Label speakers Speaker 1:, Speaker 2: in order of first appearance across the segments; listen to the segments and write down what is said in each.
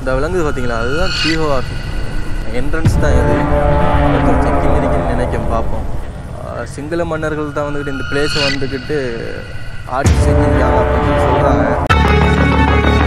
Speaker 1: இந்த விலங்குது பார்த்தீங்களா அதுதான் தீகோவாஃபி என்ட்ரன்ஸ் தான் இது செக்கிங் இருக்குன்னு நினைக்கும் பார்ப்போம் ஆஹ் சிங்கள மன்னர்கள் தான் வந்துக்கிட்டு இந்த பிளேஸை வந்துக்கிட்டு ஆட்சி செஞ்சிருக்காங்க அப்படின்னு சொல்லி சொல்கிறாங்க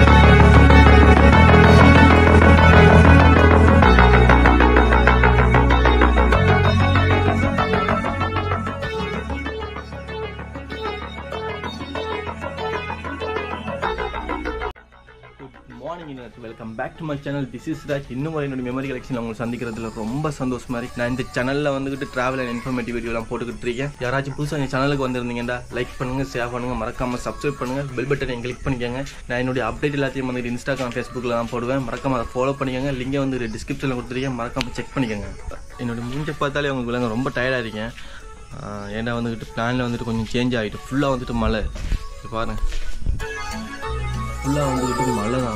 Speaker 1: good morning welcome back to my channel this is Raj இன்னும் ஒரு என்னோட மெமரி கலெக்ஷன் உங்களை சந்திக்கிறதுல ரொம்ப சந்தோஷமா இருக்கு நான் இந்த சேனலில் வந்துகிட்டு ட்ராவல் அண்ட் இன்ஃபர்மேட்டிவ் வீடியோலாம் போட்டுக்கிட்டு இருக்கேன் யாராச்சும் புதுசாக எங்கள் சேனலுக்கு வந்திருந்தீங்கன்னா லைக் பண்ணுங்க ஷேர் பண்ணுங்க மறக்காம சப்ஸ்கிரைப் பண்ணுங்க பெல் பட்டனை கிளிக் பண்ணிக்கோங்க நான் என்னுடைய அப்டேட் எல்லாத்தையும் வந்துட்டு இன்ஸ்டாகிராம் ஃபேஸ்புக்கில் தான் போடுவேன் மறக்காம அதை ஃபாலோ பண்ணிக்கோங்க லிங்கை வந்து டிஸ்கிரிப்ஷனில் கொடுத்துருக்கேன் மறக்காம செக் பண்ணிக்கோங்க என்னோட மூஞ்சை பார்த்தாலே உங்களுக்கு விளங்க ரொம்ப டயர்டாக இருக்கேன் ஆஹ் ஏன்னா வந்துக்கிட்டு பிளானில் வந்துட்டு கொஞ்சம் சேஞ்ச் ஆகிட்டு ஃபுல்லாக வந்துட்டு மழை இங்க பாருங்க ஃபுல்லாக வந்துக்கிட்டு மழை தான்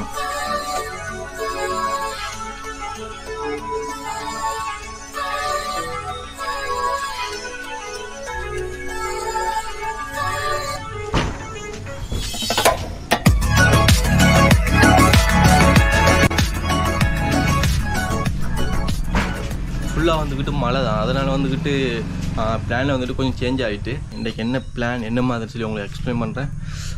Speaker 1: ஃபுல்லாக வந்துக்கிட்டு மழை தான் அதனால் வந்துக்கிட்டு பிளானில் வந்துட்டு கொஞ்சம் சேஞ்ச் ஆகிட்டு இன்றைக்கு என்ன பிளான் என்ன மாதிரி சொல்லி உங்களுக்கு எக்ஸ்பிளைன் பண்ணுறேன்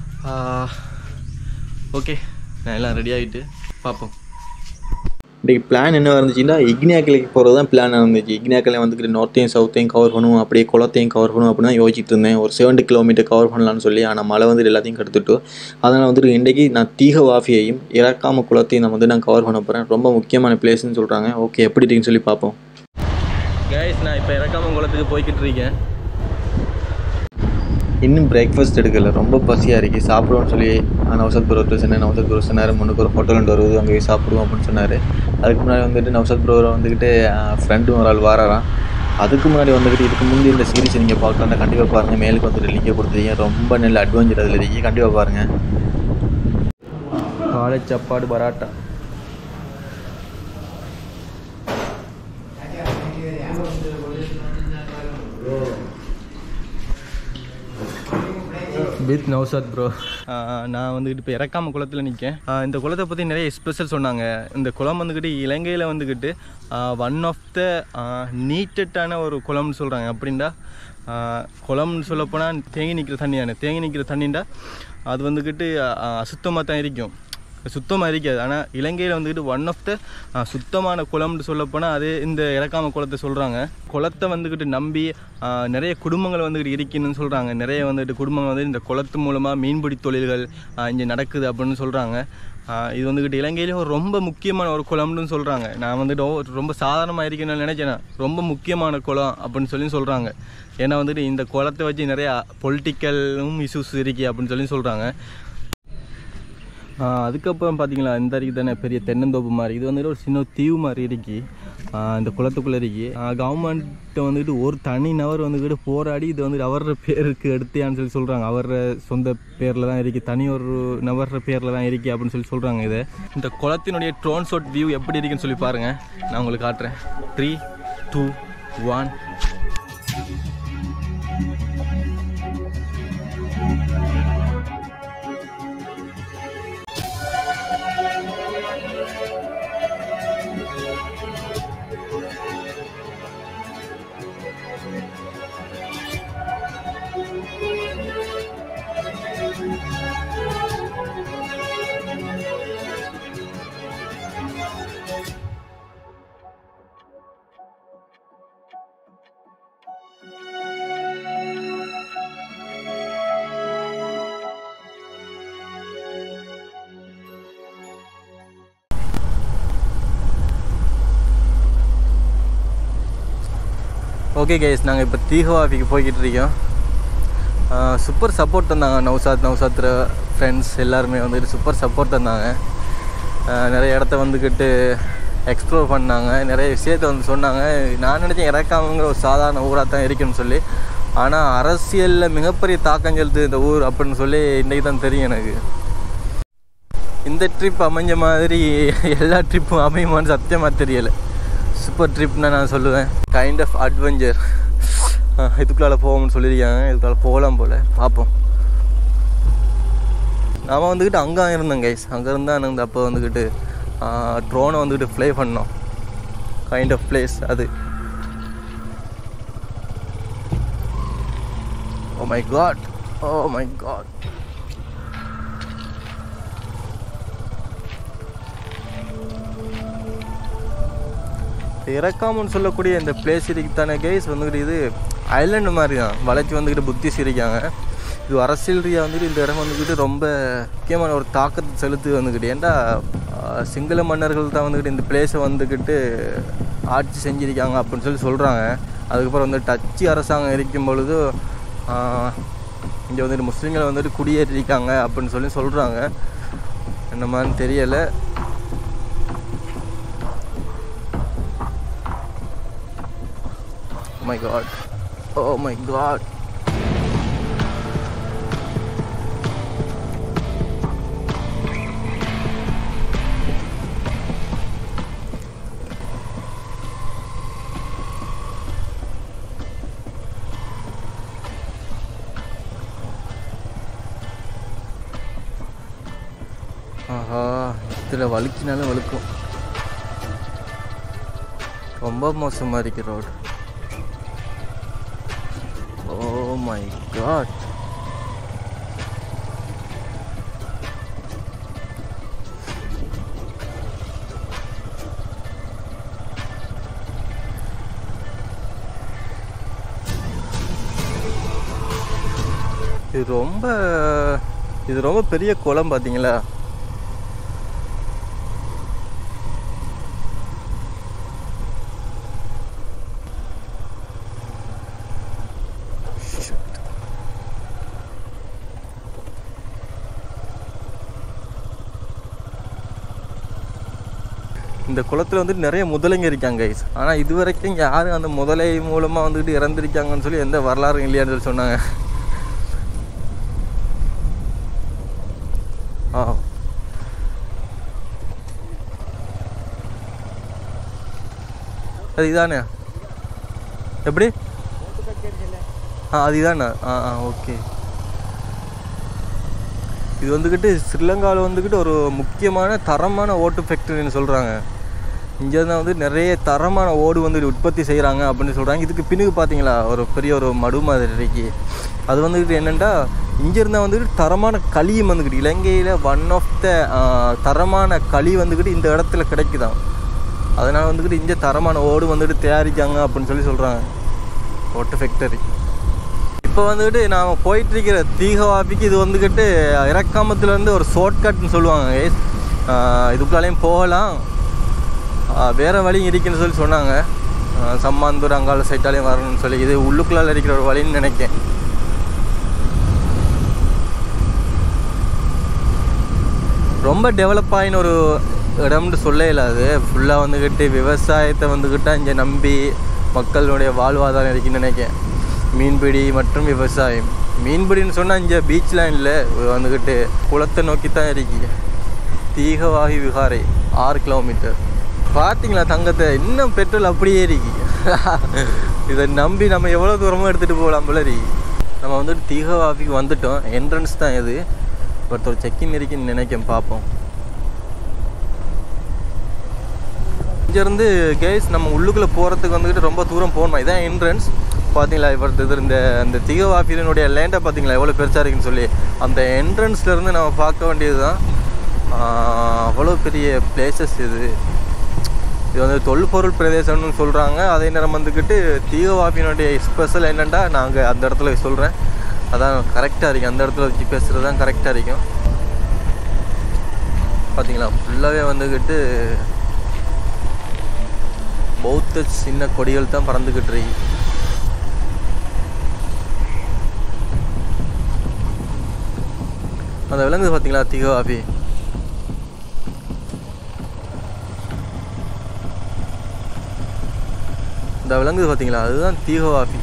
Speaker 1: ஓகே நான் எல்லாம் ரெடி ஆகிட்டு பார்ப்போம்
Speaker 2: இன்றைக்கி பிளான் என்ன இருந்துச்சுன்னா இக்னியாக்கிளைக்கு போகிறது தான் பிளான் இருந்துச்சு இக்னியாக்கிளை வந்துக்கிட்டு நார்த்தையும் சவுத்தையும் கவர் பண்ணுவோம் அப்படியே குளத்தையும் கவர் பண்ணுவோம் அப்படின்னு தான் யோசிச்சுட்டு இருந்தேன் ஒரு செவன்ட்டி கிலோமீட்டர் கவர் பண்ணலாம்னு சொல்லி ஆனால் மழை வந்துட்டு எல்லாத்தையும் கெடுத்துட்டு அதனால் வந்துட்டு இன்றைக்கி நான் தீக வாஃபியையும் இறக்காம குளத்தையும் நான் வந்து நான் கவர் பண்ண போகிறேன் ரொம்ப முக்கியமான பிளேஸ்னு சொல்கிறாங்க ஓகே எப்படி இருக்குன்னு சொல்லி பார்ப்போம்
Speaker 1: கைஸ் நான் இப்போ இறக்காம குளத்துக்கு போய்கிட்டு இருக்கேன்
Speaker 2: இன்னும் பிரேக்ஃபாஸ்ட் எடுக்கல ரொம்ப பசியாக இருக்குது சாப்பிடுவோம்னு சொல்லி நவசத் ப்ரோ சொன்னேன் நவசத் ப்ரோ சொன்னார் முன்னுக்கு ஒரு ஹோட்டல் ஒன்று வருது அங்கே போய் சாப்பிடுவோம் அப்படின்னு சொன்னார் அதுக்கு முன்னாடி வந்துட்டு நவசத் ப்ரோ வந்துக்கிட்டு ஃப்ரெண்டும் ஒரு ஆள் வாராராம் அதுக்கு முன்னாடி வந்துக்கிட்டு இதுக்கு முந்தைய இந்த சீரிஸ் நீங்கள் பார்க்கலாம் கண்டிப்பாக பாருங்கள் மேலுக்கு வந்துட்டு லிங்கை கொடுத்துருக்கீங்க ரொம்ப நல்ல அட்வென்ச்சர் அதில் இருக்கீங்க கண்டிப்பாக பாருங்கள்
Speaker 1: காலை சாப்பாடு பராட்டா வித் நௌசாத் ப்ரோ நான் வந்துக்கிட்டு இப்போ இறக்காம குளத்தில் நிற்கேன் இந்த குளத்தை பற்றி நிறைய ஸ்பெஷல் சொன்னாங்க இந்த குளம் வந்துக்கிட்டு இலங்கையில் வந்துக்கிட்டு ஒன் ஆஃப் த நீட்டட்டான ஒரு குளம்னு சொல்கிறாங்க அப்படின்டா ஆஹ் குளம்னு சொல்லப்போனால் தேங்கி நிற்கிற தண்ணி தானே தேங்கி நிற்கிற தண்ணிண்டா அது வந்துக்கிட்டு அசுத்தமாக தான் இருக்கும் சுத்தமாக இருக்காது ஆனால் இலங்கையில் வந்துக்கிட்டு ஒன் ஆஃப் த சுத்தமான குளம்னு சொல்லப்போனால் அது இந்த இறக்காம குளத்தை சொல்கிறாங்க குளத்தை வந்துக்கிட்டு நம்பி ஆஹ், நிறைய குடும்பங்கள் வந்துக்கிட்டு இருக்குன்னு சொல்கிறாங்க நிறைய வந்துட்டு குடும்பங்கள் வந்து இந்த குளத்து மூலமாக மீன்பிடி தொழில்கள் இங்கே நடக்குது அப்படின்னு சொல்கிறாங்க இது வந்துக்கிட்டு இலங்கையிலேயே ஒரு ரொம்ப முக்கியமான ஒரு குளம்னு சொல்கிறாங்க நான் வந்துட்டு ஓ, ரொம்ப சாதாரணமாக இருக்குன்னு நினைச்சேன் ரொம்ப முக்கியமான குளம் அப்படின்னு சொல்லி சொல்கிறாங்க ஏன்னா வந்துட்டு இந்த குளத்தை வச்சு நிறையா பொலிட்டிக்கலும் இஷ்யூஸ் இருக்கு அப்படின்னு சொல்லி சொல்கிறாங்க ஆஹ் அதுக்கப்புறம் பார்த்தீங்களா இந்த அருகே தானே பெரிய தென்னந்தோப்பு மாதிரி இது வந்துட்டு ஒரு சின்ன தீவு மாதிரி இருக்கு ஆஹ் இந்த குளத்துக்குள்ளே இருக்கு கவர்மெண்ட்டை வந்துட்டு ஒரு தனி நபர் வந்துக்கிட்டு போராடி இது வந்துட்டு அவர பேருக்கு எடுத்தியான்னு சொல்லி சொல்கிறாங்க அவர சொந்த பேரில் தான் இருக்கு தனி ஒரு நபர் பேரில் தான் இருக்கு அப்படின்னு சொல்லி சொல்கிறாங்க இதை இந்த குளத்தினுடைய ட்ரோன் ஷாட் வியூ எப்படி இருக்குன்னு சொல்லி பாருங்கள் நான் உங்களுக்கு காட்டுறேன் three two one okay guys நாங்கள் இப்போ தீகவாஃபிக்கு போய்கிட்டு இருக்கோம் சூப்பர் சப்போர்ட் தந்தாங்க நௌசாத் நௌசாத் ஃப்ரெண்ட்ஸ் எல்லாருமே வந்துட்டு சூப்பர் சப்போர்ட் தந்தாங்க ஆஹ் நிறைய இடத்த வந்துக்கிட்டு எக்ஸ்ப்ளோர் பண்ணாங்க நிறைய விஷயத்த வந்து சொன்னாங்க நான் நினச்சேன் இறக்காமங்கிற ஒரு சாதாரண ஊராக தான் இருக்குன்னு சொல்லி ஆனால் அரசியலில் மிகப்பெரிய தாக்கம் செலுத்து இந்த ஊர் அப்படின்னு சொல்லி இன்றைக்கி தான் தெரியும் எனக்கு இந்த ட்ரிப் அமைஞ்ச மாதிரி எல்லா ட்ரிப்பும் அமையுமான்னு சத்தியமாக தெரியலை சூப்பர் ட்ரிப்னு நான் சொல்லுவேன் கைண்ட் ஆஃப் அட்வென்ச்சர் இதுக்குள்ளால போவோம்னு சொல்லியிருக்காங்க இதுக்குள்ளால போகலாம் போல் பார்ப்போம் நாம் வந்துக்கிட்டு அங்கே இருந்தோம் கைஸ் அங்கே இருந்தால் எனக்கு அப்போ வந்துக்கிட்டு ட்ரோனை வந்துக்கிட்டு ஃப்ளை பண்ணோம் கைண்ட் ஆஃப் பிளேஸ் அது oh my god oh my god இறக்காமன்னு சொல்லக்கூடிய இந்த பிளேஸ் தானே கேஸ் வந்துக்கிட்டு இது ஐலண்டு மாதிரி தான் வளைச்சி வந்துக்கிட்டு புத்தி சிரிக்காங்க இது அரசியல் ரீதியாக வந்துட்டு இந்த இடம் வந்துக்கிட்டு ரொம்ப முக்கியமான ஒரு தாக்கத்தை செலுத்து வந்துக்கிட்டு ஏன்டா ஆஹ், சிங்கள மன்னர்கள் தான் வந்துக்கிட்டு இந்த பிளேஸை வந்துக்கிட்டு ஆட்சி செஞ்சிருக்காங்க அப்படின்னு சொல்லி சொல்கிறாங்க அதுக்கப்புறம் வந்து டச்சு அரசாங்கம் இருக்கும் பொழுது இங்கே வந்துட்டு முஸ்லீம்கள் வந்துட்டு குடியேறியிருக்காங்க அப்படின்னு சொல்லி சொல்கிறாங்க என்னமான்னு தெரியலை Oh my god. Oh my god. ஆஹா இதில் வலிக்கினாலும் வலுக்கும் ரொம்ப மோசமாக இருக்கு ரோடு Oh my god. இது ரொம்ப இது ரொம்ப பெரிய குளம் பார்த்தீங்களா இந்த குளத்துல வந்துட்டு நிறைய முதலைங்க இருக்காங்க guys. ஆனா இது வரைக்கும் யாரும் அந்த முதலை மூலமா வந்துட்டு இறந்துருக்காங்கன்னு சொல்லி எந்த வரலாறும் இல்லையான்னு சொல்லி சொன்னாங்க ஆ அது இதானே எப்படி ஆ அது இதானே ஆ ஆ ஓகே இது வந்துக்கிட்டு ஸ்ரீலங்காவில் வந்துக்கிட்டு ஒரு முக்கியமான தரமான ஓட்டு ஃபேக்டரின்னு சொல்கிறாங்க இங்கே தான் வந்து நிறைய தரமான ஓடு வந்து உற்பத்தி செய்கிறாங்க அப்படின்னு சொல்கிறாங்க இதுக்கு பின்னுக்கு பார்த்தீங்களா ஒரு பெரிய ஒரு மடு மாதிரி இருக்கு அது வந்துக்கிட்டு என்னென்னா இங்கே இருந்தால் வந்துக்கிட்டு தரமான களியும் வந்துக்கிட்டு இலங்கையில் ஒன் ஆஃப் த தரமான களி வந்துக்கிட்டு இந்த இடத்துல கிடைக்குதாம் அதனால் வந்துக்கிட்டு இங்கே தரமான ஓடு வந்துட்டு தயாரிக்காங்க அப்படின்னு சொல்லி சொல்கிறாங்க ஓட்டு ஃபேக்டரி இப்போ வந்துக்கிட்டு நாம் போயிட்டு இருக்கிற தீகவாபிக்கு இது வந்துக்கிட்டு இறக்காமத்துலேருந்து ஒரு ஷார்ட்கட்னு சொல்லுவாங்க guys. ஆஹ் இதுக்குள்ளாலையும் போகலாம் ஆஹ் வேற வழி இருக்குன்னு சொல்லி சொன்னாங்க ஆஹ் சம்மாந்தூர் அங்கால சைட்டாலையும் வரணும்னு சொல்லி இது உள்ளுக்குள்ளால இருக்கிற ஒரு வழின்னு நினைக்கேன் ரொம்ப டெவலப் ஆகின ஒரு இடம்னு சொல்ல இல்லாது ஃபுல்லாக வந்துக்கிட்டு விவசாயத்தை வந்துக்கிட்டு இங்கே நம்பி மக்களுடைய வாழ்வாதாரம் இருக்குன்னு நினைக்கிறேன் மீன்பிடி மற்றும் விவசாயம் மீன்பிடின்னு சொன்னால் இங்கே பீச்லாம் இல்லை வந்துக்கிட்டு குளத்தை நோக்கி தான் இருக்கு தீகவாகி விகாரை ஆறு கிலோமீட்டர் பார்த்தீங்களா தங்கத்தை இன்னும் பெட்ரோல் அப்படியே இருக்கு இதை நம்பி நம்ம எவ்வளோ தூரமாக எடுத்துகிட்டு போகலாம் போல இருக்கு நம்ம வந்துட்டு தீகவாபிக்கு வந்துட்டோம் என்ட்ரன்ஸ் தான் இது பட் ஒரு செக்கின் இருக்குன்னு நினைக்கிறேன் பார்ப்போம் இங்கேருந்து கேஸ் நம்ம உள்ளுக்குள்ளே போகிறதுக்கு வந்துக்கிட்டு ரொம்ப தூரம் போகணுமா இதான் என்ட்ரன்ஸ் பார்த்தீங்களா இப்போ இது இந்த அந்த திகவாஃபிலினுடைய லேண்டை பார்த்தீங்களா எவ்வளோ பெருசாக இருக்குன்னு சொல்லி அந்த என்ட்ரன்ஸ்லேருந்து நம்ம பார்க்க வேண்டியது தான் அவ்வளோ பெரிய பிளேசஸ் இது இது வந்து தொல்பொருள் பிரதேசம்னு சொல்கிறாங்க அதே நேரம் வந்துக்கிட்டு தீகவாபியினுடைய ஸ்பெஷல் என்னென்னா நாங்கள் அந்த இடத்துல சொல்கிறேன் அதான் கரெக்டாக இருக்கும் அந்த இடத்துல வச்சு பேசுகிறது தான் கரெக்டாக இருக்கும் பார்த்தீங்களா ஃபுல்லாகவே வந்துக்கிட்டு பௌத்த சின்ன கொடிகள் தான் பறந்துக்கிட்டு இருக்கு அந்த விலங்கு பார்த்தீங்களா திகவாபி இந்த விலங்கு பார்த்தீங்களா அதுதான் தீகவாபி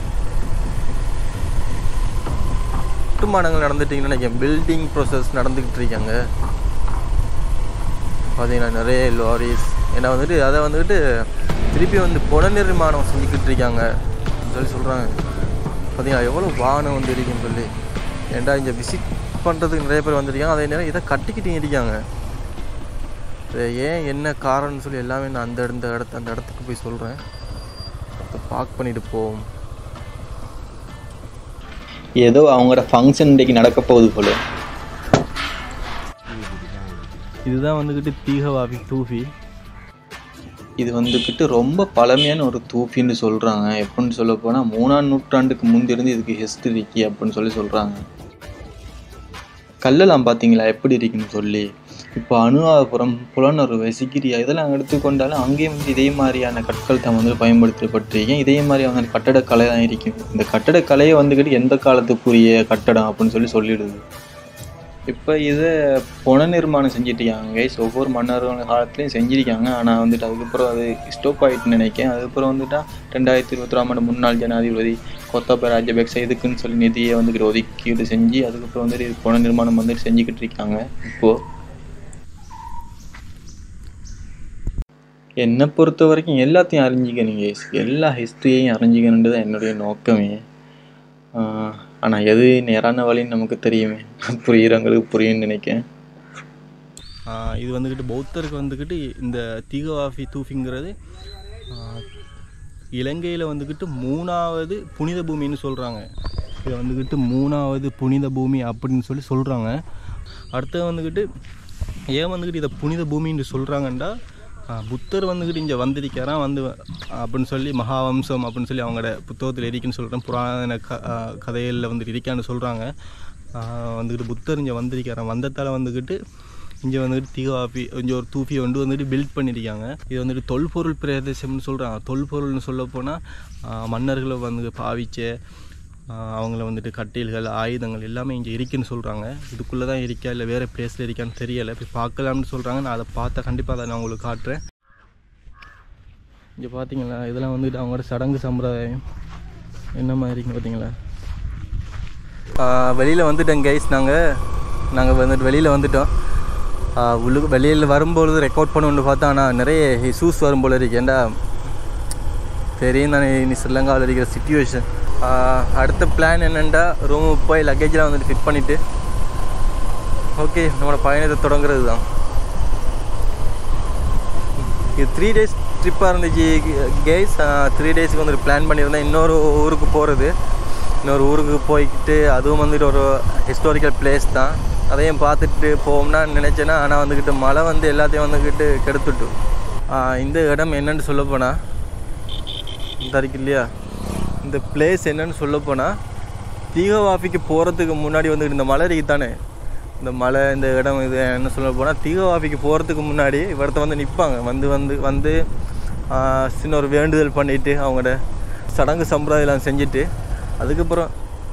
Speaker 1: கட்டுமானங்கள் நடந்துட்டீங்கன்னு நினைக்கிறேன் பில்டிங் ப்ரோசஸ் நடந்துக்கிட்டு இருக்காங்க பார்த்தீங்கன்னா நிறைய லாரிஸ் ஏன்னா வந்துட்டு அதை வந்துட்டு திருப்பி வந்து புனர்நிர்மாணம் செஞ்சுக்கிட்டு இருக்காங்க அப்படின்னு சொல்லி சொல்கிறாங்க பார்த்தீங்களா எவ்வளோ வானம் வந்து இருக்குன்னு சொல்லி ஏன்டா இங்கே விசிட் பண்ணுறதுக்கு நிறைய பேர் வந்திருக்காங்க அதே நேரம் இதை கட்டிக்கிட்டு இருக்காங்க இது ஏன் என்ன காரணம்னு சொல்லி எல்லாமே நான் அந்த இந்த இடத்து அந்த இடத்துக்கு போய் சொல்கிறேன் பார்க் பண்ணிட்டு போவோம்
Speaker 2: ஏதோ அவங்களோட ஃபங்க்ஷன் இன்றைக்கு நடக்க போகுது போல
Speaker 1: இதுதான் வந்துக்கிட்டு தீகவாபி தூஃபி
Speaker 2: இது வந்துக்கிட்டு ரொம்ப பழமையான ஒரு தூஃபின்னு சொல்கிறாங்க எப்படின்னு சொல்ல போனால் மூணாம் நூற்றாண்டுக்கு முந்திருந்து இதுக்கு ஹிஸ்டரி இருக்கு அப்படின்னு சொல்லி சொல்கிறாங்க கல்லெல்லாம் பார்த்தீங்களா எப்படி இருக்குன்னு சொல்லி இப்போ அனுராதபுரம் புலனறுவை சிகிரியா இதெல்லாம் எடுத்துக்கொண்டாலும் அங்கேயும் வந்து இதே மாதிரியான கற்கள் தான் வந்து பயன்படுத்தப்பட்டிருக்கேன் இதே மாதிரியான கட்டடக்கலை தான் இருக்கும் இந்த கட்டடக்கலையை வந்துக்கிட்டு எந்த காலத்துக்குரிய கட்டடம் அப்படின்னு சொல்லி சொல்லிடுது இப்போ இதை புனர்நிர்மாணம் செஞ்சிட்ருக்காங்க கைஸ் ஒவ்வொரு மன்னர்கள் காலத்துலேயும் செஞ்சிருக்காங்க ஆனால் வந்துட்டு அதுக்கப்புறம் அது ஸ்டாப் ஆகிட்டுன்னு நினைக்கிறேன் அதுக்கப்புறம் வந்துட்டா ரெண்டாயிரத்தி இருபத்தி ஆண்டு முன்னாள் ஜனாதிபதி கொத்தப்ப ராஜபக்சே இதுக்குன்னு சொல்லி நிதியை வந்துக்கிட்டு ஒதுக்கீடு செஞ்சு அதுக்கப்புறம் வந்துட்டு இது புனர்நிர்மாணம் வந்துட்டு செஞ்சுக்கிட்டு இருக்காங்க இப்போது என்னை பொறுத்த வரைக்கும் எல்லாத்தையும் அறிஞ்சிக்கணும் guys எல்லா ஹிஸ்ட்ரியையும் அறிஞ்சிக்கணுன்றது தான் என்னுடைய நோக்கமே ஆனால் எது நேரான வழின்னு நமக்கு தெரியுமே புரியுறவங்களுக்கு புரியும்னு நினைக்கிறேன்
Speaker 1: ஆஹ் இது வந்துக்கிட்டு பௌத்தருக்கு வந்துக்கிட்டு இந்த தீகவாஃபி தூஃபிங்கிறது இலங்கையில் வந்துக்கிட்டு மூணாவது புனித பூமின்னு சொல்கிறாங்க இது வந்துக்கிட்டு மூணாவது புனித பூமி அப்படின்னு சொல்லி சொல்கிறாங்க அடுத்தது வந்துக்கிட்டு ஏன் வந்துக்கிட்டு இதை புனித பூமின்னு சொல்கிறாங்கண்டா புத்தர் வந்துக்கிட்டு இங்கே வந்திருக்காராம் வந்து அப்படின்னு சொல்லி மகாவம்சம் அப்படின்னு சொல்லி அவங்களோட புத்தகத்தில் இருக்குன்னு சொல்கிறேன் புராண க ஆஹ் கதைகளில் வந்துட்டு இருக்கான்னு சொல்கிறாங்க வந்துக்கிட்டு புத்தர் இங்கே வந்திருக்காராம் வந்ததால் வந்துக்கிட்டு இங்கே வந்துட்டு தீகாபி இங்கே ஒரு தூஃபி வந்து வந்துட்டு பில்ட் பண்ணியிருக்காங்க இது வந்துட்டு தொல்பொருள் பிரதேசம்னு சொல்கிறாங்க தொல்பொருள்னு சொல்ல போனால் மன்னர்களை வந்து பாவிச்ச ஆஹ் அவங்கள வந்துட்டு கட்டில்கள் ஆயுதங்கள் எல்லாமே இங்கே இருக்குன்னு சொல்கிறாங்க இதுக்குள்ளே தான் இருக்கா இல்லை வேறு பிளேஸில் இருக்கான்னு தெரியலை போய் பார்க்கலாம்னு சொல்கிறாங்க நான் அதை பார்த்தா கண்டிப்பாக அதை நான் உங்களுக்கு காட்டுறேன் இங்கே பார்த்தீங்களா இதெல்லாம் வந்துட்டு அவங்களோட சடங்கு சம்பிரதாயம் என்ன மாதிரி இருக்குன்னு பார்த்தீங்களா வெளியில் வந்துட்டோம் கைஸ் நாங்கள் நாங்கள் வந்துட்டு வெளியில் வந்துட்டோம் ஆஹ் உள்ளுக்கு வெளியில் வரும்பொழுது ரெக்கார்ட் பண்ணணும்னு பார்த்தா ஆனால் நிறைய இஷ்யூஸ் வரும் போல இருக்கு ஏன்டா தெரியும் தானே இனி ஸ்ரீலங்காவில் இருக்கிற சுச்சுவேஷன் அடுத்த பிளான் என்னென்னா ரூமுக்கு போய் லக்கேஜெலாம் வந்துட்டு ஃபிட் பண்ணிவிட்டு ஓகே நம்மளோட பயணத்தை தொடங்குறது தான் இது த்ரீ டேஸ் ட்ரிப்பாக இருந்துச்சு கேஸ் த்ரீ டேஸ்க்கு வந்துட்டு பிளான் பண்ணியிருந்தேன் இன்னொரு ஊருக்கு போகிறது இன்னொரு ஊருக்கு போய்கிட்டு அதுவும் வந்துட்டு ஒரு ஹிஸ்டாரிக்கல் பிளேஸ் தான் அதையும் பார்த்துட்டு போவோம்னா நினச்சேன்னா ஆனால் வந்துக்கிட்டு மழை வந்து எல்லாத்தையும் வந்துக்கிட்டு கெடுத்துட்டு ஆஹ் இந்த இடம் என்னன்னு சொல்ல போனால் இந்த இருக்கு இல்லையா இந்த பிளேஸ் என்னன்னு சொல்ல போனால் தீகவாபிக்கு போகிறதுக்கு முன்னாடி வந்துட்டு இந்த மலை இருக்கு தானே இந்த மலை இந்த இடம் இது என்ன சொல்ல போனால் தீகவாபிக்கு போகிறதுக்கு முன்னாடி இவரத்தை வந்து நிற்பாங்க வந்து வந்து வந்து ஆஹ் சின்ன ஒரு வேண்டுதல் பண்ணிட்டு அவங்களோட சடங்கு சம்பிரதாயம் செஞ்சுட்டு அதுக்கப்புறம்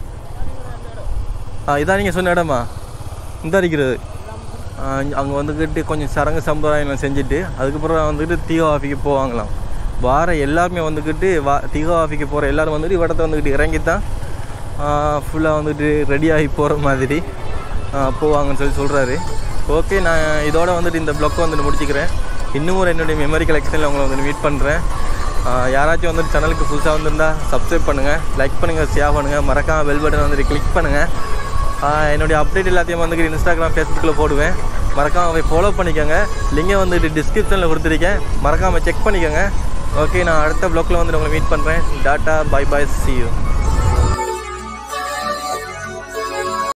Speaker 1: ஆ இதான் நீங்கள் சொன்ன இடமா இந்த இருக்கிறது அங்கே வந்துக்கிட்டு கொஞ்சம் சடங்கு சம்பிரதாயம் செஞ்சுட்டு அதுக்கப்புறம் வந்துட்டு தீகவாபிக்கு போவாங்களாம் வார எல்லாருமே வந்துக்கிட்டு வா தீகவாபிக்கு போகிற எல்லாரும் வந்துட்டு இவடத்தை வந்துக்கிட்டு இறங்கி தான் ஃபுல்லாக வந்துட்டு ரெடியாகி போகிற மாதிரி ஆ, போவாங்கன்னு சொல்லி சொல்கிறாரு ஓகே நான் இதோட வந்துட்டு இந்த ப்ளாக்கை வந்துட்டு முடிச்சுக்கிறேன் இன்னும் ஒரு என்னுடைய மெமரி கலெக்ஷனில் உங்களை வந்துட்டு மீட் பண்ணுறேன் யாராச்சும் வந்துட்டு சேனலுக்கு புதுசாக வந்திருந்தா சப்ஸ்கிரைப் பண்ணுங்கள் லைக் பண்ணுங்கள் ஷேர் பண்ணுங்கள் மறக்காம பெல் பட்டன் வந்துட்டு கிளிக் பண்ணுங்கள் என்னுடைய அப்டேட் எல்லாத்தையும் வந்துட்டு இன்ஸ்டாகிராம் ஃபேஸ்புக்கில் போடுவேன் மறக்காமல் போய் ஃபாலோ பண்ணிக்கோங்க லிங்கை வந்துட்டு டிஸ்கிரிப்ஷனில் கொடுத்துருக்கேன் மறக்காமல் செக் பண்ணிக்கோங்க ஓகே நான் அடுத்த ப்ளாக்கில் வந்துட்டு உங்களை மீட் பண்ணுறேன் tata bye bye see you